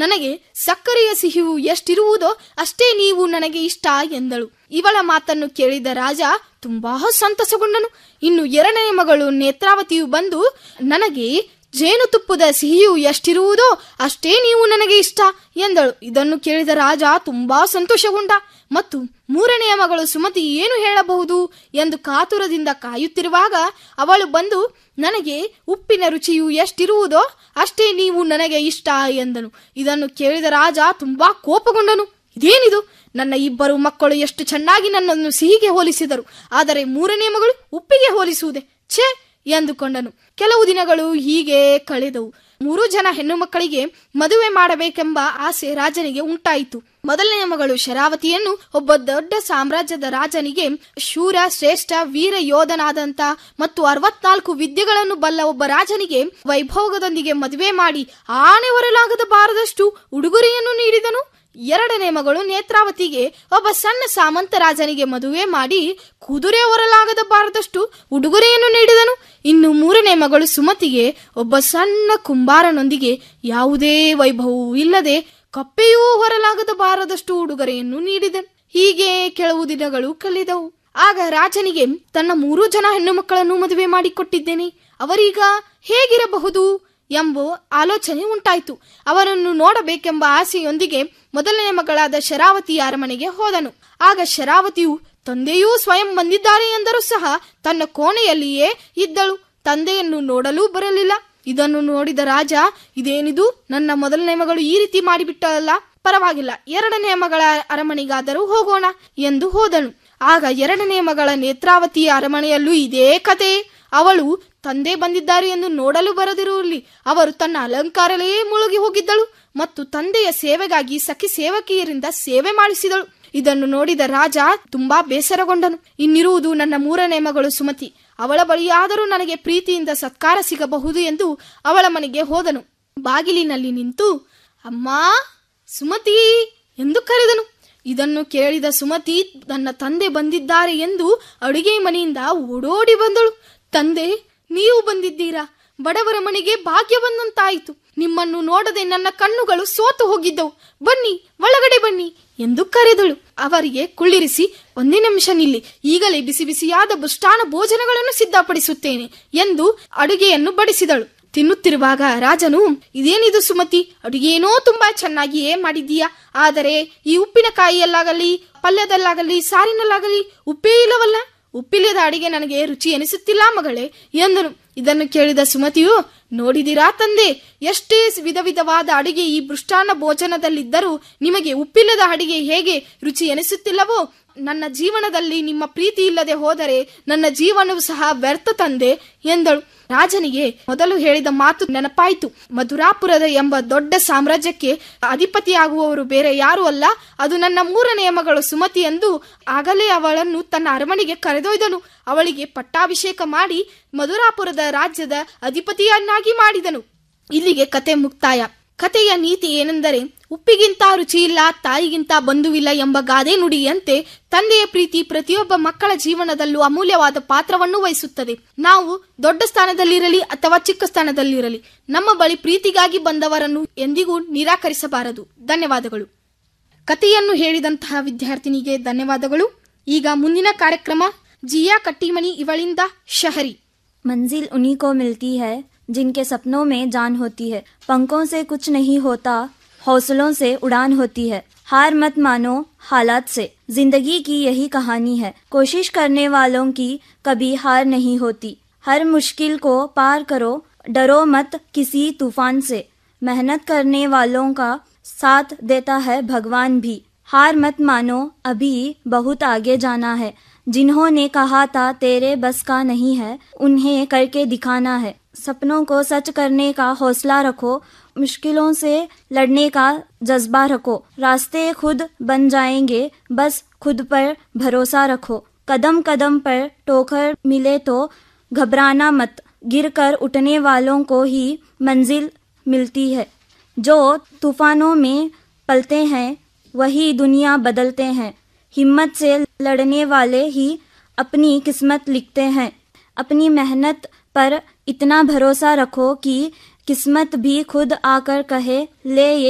ನನಗೆ ಸಕ್ಕರೆಯ ಸಿಹಿಯು ಎಷ್ಟಿರುವುದೋ ಅಷ್ಟೇ ನೀವು ನನಗೆ ಇಷ್ಟ ಎಂದಳು ಇವಳ ಮಾತನ್ನು ಕೇಳಿದ ರಾಜ ತುಂಬಾ ಸಂತಸಗೊಂಡನು ಇನ್ನು ಎರಡನೇ ಮಗಳು ನೇತ್ರಾವತಿಯು ಬಂದು ನನಗೆ ಜೇನುತುಪ್ಪದ ಸಿಹಿಯು ಎಷ್ಟಿರುವುದೋ ಅಷ್ಟೇ ನೀವು ನನಗೆ ಇಷ್ಟ ಎಂದಳು ಇದನ್ನು ಕೇಳಿದ ರಾಜ ತುಂಬಾ ಸಂತೋಷಗೊಂಡ ಮತ್ತು ಮೂರನೆಯ ಮಗಳು ಸುಮತಿ ಏನು ಹೇಳಬಹುದು ಎಂದು ಕಾತುರದಿಂದ ಕಾಯುತ್ತಿರುವಾಗ ಅವಳು ಬಂದು ನನಗೆ ಉಪ್ಪಿನ ರುಚಿಯು ಎಷ್ಟಿರುವುದೋ ಅಷ್ಟೇ ನೀವು ನನಗೆ ಇಷ್ಟ ಎಂದನು ಇದನ್ನು ಕೇಳಿದ ರಾಜ ತುಂಬಾ ಕೋಪಗೊಂಡನು ಇದೇನಿದು ನನ್ನ ಇಬ್ಬರು ಮಕ್ಕಳು ಎಷ್ಟು ಚೆನ್ನಾಗಿ ನನ್ನನ್ನು ಸಿಹಿಗೆ ಹೋಲಿಸಿದರು ಆದರೆ ಮೂರನೇ ಮಗಳು ಉಪ್ಪಿಗೆ ಹೋಲಿಸುವುದೇ ಛೇ ಎಂದುಕೊಂಡನು ಕೆಲವು ದಿನಗಳು ಹೀಗೆ ಕಳೆದವು ಮೂರು ಜನ ಹೆಣ್ಣು ಮಕ್ಕಳಿಗೆ ಮದುವೆ ಮಾಡಬೇಕೆಂಬ ಆಸೆ ರಾಜನಿಗೆ ಉಂಟಾಯಿತು ಮೊದಲನೆಯ ಮಗಳು ಶರಾವತಿಯನ್ನು ಒಬ್ಬ ದೊಡ್ಡ ಸಾಮ್ರಾಜ್ಯದ ರಾಜನಿಗೆ ಶೂರ ಶ್ರೇಷ್ಠ ವೀರ ಯೋಧನಾದಂತ ಮತ್ತು ಅರವತ್ನಾಲ್ಕು ವಿದ್ಯೆಗಳನ್ನು ಬಲ್ಲ ಒಬ್ಬ ರಾಜನಿಗೆ ವೈಭೋಗದೊಂದಿಗೆ ಮದುವೆ ಮಾಡಿ ಆನೆ ಹೊರಲಾಗದ ಬಾರದಷ್ಟು ಉಡುಗೊರೆಯನ್ನು ನೀಡಿದನು ಎರಡನೇ ಮಗಳು ನೇತ್ರಾವತಿಗೆ ಒಬ್ಬ ಸಣ್ಣ ಸಾಮಂತ ರಾಜನಿಗೆ ಮದುವೆ ಮಾಡಿ ಕುದುರೆ ಹೊರಲಾಗದ ಬಾರದಷ್ಟು ಉಡುಗೊರೆಯನ್ನು ನೀಡಿದನು ಇನ್ನು ಮೂರನೇ ಮಗಳು ಸುಮತಿಗೆ ಒಬ್ಬ ಸಣ್ಣ ಕುಂಬಾರನೊಂದಿಗೆ ಯಾವುದೇ ವೈಭವವೂ ಇಲ್ಲದೆ ಕಪ್ಪೆಯೂ ಹೊರಲಾಗದ ಬಾರದಷ್ಟು ಉಡುಗೊರೆಯನ್ನು ನೀಡಿದನು ಹೀಗೆ ಕೆಲವು ದಿನಗಳು ಕಳೆದವು ಆಗ ರಾಜನಿಗೆ ತನ್ನ ಮೂರು ಜನ ಹೆಣ್ಣು ಮಕ್ಕಳನ್ನು ಮದುವೆ ಮಾಡಿಕೊಟ್ಟಿದ್ದೇನೆ ಅವರೀಗ ಹೇಗಿರಬಹುದು ಎಂಬ ಆಲೋಚನೆ ಉಂಟಾಯಿತು ಅವರನ್ನು ನೋಡಬೇಕೆಂಬ ಆಸೆಯೊಂದಿಗೆ ಮೊದಲನೇ ಮಗಳಾದ ಶರಾವತಿಯ ಅರಮನೆಗೆ ಹೋದನು ಆಗ ಶರಾವತಿಯು ತಂದೆಯೂ ಸ್ವಯಂ ಬಂದಿದ್ದಾರೆ ಎಂದರೂ ಸಹ ತನ್ನ ಕೋಣೆಯಲ್ಲಿಯೇ ಇದ್ದಳು ತಂದೆಯನ್ನು ನೋಡಲೂ ಬರಲಿಲ್ಲ ಇದನ್ನು ನೋಡಿದ ರಾಜ ಇದೇನಿದು ನನ್ನ ಮೊದಲನೇ ಮಗಳು ಈ ರೀತಿ ಮಾಡಿಬಿಟ್ಟಲ್ಲ ಪರವಾಗಿಲ್ಲ ಎರಡನೇ ಮಗಳ ಅರಮನೆಗಾದರೂ ಹೋಗೋಣ ಎಂದು ಹೋದನು ಆಗ ಎರಡನೇ ಮಗಳ ನೇತ್ರಾವತಿಯ ಅರಮನೆಯಲ್ಲೂ ಇದೇ ಕತೆ ಅವಳು ತಂದೆ ಬಂದಿದ್ದಾರೆ ಎಂದು ನೋಡಲು ಬರದಿರುವಲ್ಲಿ ಅವರು ತನ್ನ ಅಲಂಕಾರಲೇ ಮುಳುಗಿ ಹೋಗಿದ್ದಳು ಮತ್ತು ತಂದೆಯ ಸೇವೆಗಾಗಿ ಸಖಿ ಸೇವಕಿಯರಿಂದ ಸೇವೆ ಮಾಡಿಸಿದಳು ಇದನ್ನು ನೋಡಿದ ರಾಜ ತುಂಬಾ ಬೇಸರಗೊಂಡನು ಇನ್ನಿರುವುದು ನನ್ನ ಮೂರನೇ ಮಗಳು ಸುಮತಿ ಅವಳ ಬಳಿಯಾದರೂ ನನಗೆ ಪ್ರೀತಿಯಿಂದ ಸತ್ಕಾರ ಸಿಗಬಹುದು ಎಂದು ಅವಳ ಮನೆಗೆ ಹೋದನು ಬಾಗಿಲಿನಲ್ಲಿ ನಿಂತು ಅಮ್ಮಾ ಸುಮತಿ ಎಂದು ಕರೆದನು ಇದನ್ನು ಕೇಳಿದ ಸುಮತಿ ತನ್ನ ತಂದೆ ಬಂದಿದ್ದಾರೆ ಎಂದು ಅಡುಗೆ ಮನೆಯಿಂದ ಓಡೋಡಿ ಬಂದಳು ತಂದೆ ನೀವು ಬಂದಿದ್ದೀರಾ ಬಡವರ ಮನೆಗೆ ಭಾಗ್ಯ ಬಂದಂತಾಯಿತು ನಿಮ್ಮನ್ನು ನೋಡದೆ ನನ್ನ ಕಣ್ಣುಗಳು ಸೋತು ಹೋಗಿದ್ದವು ಬನ್ನಿ ಒಳಗಡೆ ಬನ್ನಿ ಎಂದು ಕರೆದಳು ಅವರಿಗೆ ಕುಳ್ಳಿರಿಸಿ ಒಂದೇ ನಿಮಿಷ ನಿಲ್ಲಿ ಈಗಲೇ ಬಿಸಿ ಬಿಸಿಯಾದ ಬುಷ್ಟಾನ ಭೋಜನಗಳನ್ನು ಸಿದ್ಧಪಡಿಸುತ್ತೇನೆ ಎಂದು ಅಡುಗೆಯನ್ನು ಬಡಿಸಿದಳು ತಿನ್ನುತ್ತಿರುವಾಗ ರಾಜನು ಇದೇನಿದು ಸುಮತಿ ಅಡುಗೆನೋ ತುಂಬಾ ಚೆನ್ನಾಗಿಯೇ ಮಾಡಿದ್ದೀಯಾ ಆದರೆ ಈ ಉಪ್ಪಿನಕಾಯಿಯಲ್ಲಾಗಲಿ ಪಲ್ಯದಲ್ಲಾಗಲಿ ಸಾರಿನಲ್ಲಾಗಲಿ ಉಪ್ಪೇ ಇಲ್ಲವಲ್ಲ ಉಪ್ಪಿಲ್ಲದ ಅಡಿಗೆ ನನಗೆ ರುಚಿ ಎನಿಸುತ್ತಿಲ್ಲ ಮಗಳೇ ಎಂದನು ಇದನ್ನು ಕೇಳಿದ ಸುಮತಿಯು ನೋಡಿದಿರಾ ತಂದೆ ಎಷ್ಟೇ ವಿಧ ವಿಧವಾದ ಅಡಿಗೆ ಈ ಮೃಷ್ಟಾನ್ನ ಭೋಜನದಲ್ಲಿದ್ದರೂ ನಿಮಗೆ ಉಪ್ಪಿಲ್ಲದ ಅಡಿಗೆ ಹೇಗೆ ರುಚಿ ಎನಿಸುತ್ತಿಲ್ಲವೋ ನನ್ನ ಜೀವನದಲ್ಲಿ ನಿಮ್ಮ ಪ್ರೀತಿ ಇಲ್ಲದೆ ಹೋದರೆ ನನ್ನ ಜೀವನವು ಸಹ ವ್ಯರ್ಥ ತಂದೆ ಎಂದಳು ರಾಜನಿಗೆ ಮೊದಲು ಹೇಳಿದ ಮಾತು ನೆನಪಾಯಿತು ಮಧುರಾಪುರದ ಎಂಬ ದೊಡ್ಡ ಸಾಮ್ರಾಜ್ಯಕ್ಕೆ ಅಧಿಪತಿಯಾಗುವವರು ಬೇರೆ ಯಾರೂ ಅಲ್ಲ ಅದು ನನ್ನ ಮೂರನೆಯ ಮಗಳು ಸುಮತಿ ಎಂದು ಆಗಲೇ ಅವಳನ್ನು ತನ್ನ ಅರಮನೆಗೆ ಕರೆದೊಯ್ದನು ಅವಳಿಗೆ ಪಟ್ಟಾಭಿಷೇಕ ಮಾಡಿ ಮಧುರಾಪುರದ ರಾಜ್ಯದ ಅಧಿಪತಿಯನ್ನಾಗಿ ಮಾಡಿದನು ಇಲ್ಲಿಗೆ ಕತೆ ಮುಕ್ತಾಯ ಕಥೆಯ ನೀತಿ ಏನೆಂದರೆ ಉಪ್ಪಿಗಿಂತ ರುಚಿಯಿಲ್ಲ ತಾಯಿಗಿಂತ ಬಂಧುವಿಲ್ಲ ಎಂಬ ಗಾದೆ ನುಡಿಯಂತೆ ತಂದೆಯ ಪ್ರೀತಿ ಪ್ರತಿಯೊಬ್ಬ ಮಕ್ಕಳ ಜೀವನದಲ್ಲೂ ಅಮೂಲ್ಯವಾದ ಪಾತ್ರವನ್ನು ವಹಿಸುತ್ತದೆ ನಾವು ದೊಡ್ಡ ಸ್ಥಾನದಲ್ಲಿರಲಿ ಅಥವಾ ಚಿಕ್ಕ ಸ್ಥಾನದಲ್ಲಿರಲಿ ನಮ್ಮ ಬಳಿ ಪ್ರೀತಿಗಾಗಿ ಬಂದವರನ್ನು ಎಂದಿಗೂ ನಿರಾಕರಿಸಬಾರದು ಧನ್ಯವಾದಗಳು ಕಥೆಯನ್ನು ಹೇಳಿದಂತಹ ವಿದ್ಯಾರ್ಥಿನಿಗೆ ಧನ್ಯವಾದಗಳು ಈಗ ಮುಂದಿನ ಕಾರ್ಯಕ್ರಮ ಜಿಯಾ ಕಟ್ಟಿಮನಿ ಇವಳಿಂದ ಶಹರಿ मंजिल उन्हीं को मिलती है जिनके सपनों में जान होती है पंखों से कुछ नहीं होता हौसलों से उड़ान होती है हार मत मानो हालात से जिंदगी की यही कहानी है कोशिश करने वालों की कभी हार नहीं होती हर मुश्किल को पार करो डरो मत किसी तूफान से मेहनत करने वालों का साथ देता है भगवान भी हार मत मानो अभी बहुत आगे जाना है जिन्होंने कहा था तेरे बस का नहीं है उन्हें करके दिखाना है सपनों को सच करने का हौसला रखो मुश्किलों से लड़ने का जज्बा रखो रास्ते खुद बन जाएंगे बस खुद पर भरोसा रखो कदम कदम पर टोकर मिले तो घबराना मत गिरकर उठने वालों को ही मंजिल मिलती है जो तूफानों में पलते हैं वही दुनिया बदलते हैं हिम्मत से लड़ने वाले ही अपनी किस्मत लिखते हैं अपनी मेहनत पर इतना भरोसा रखो कि किस्मत भी खुद आकर कहे ले ये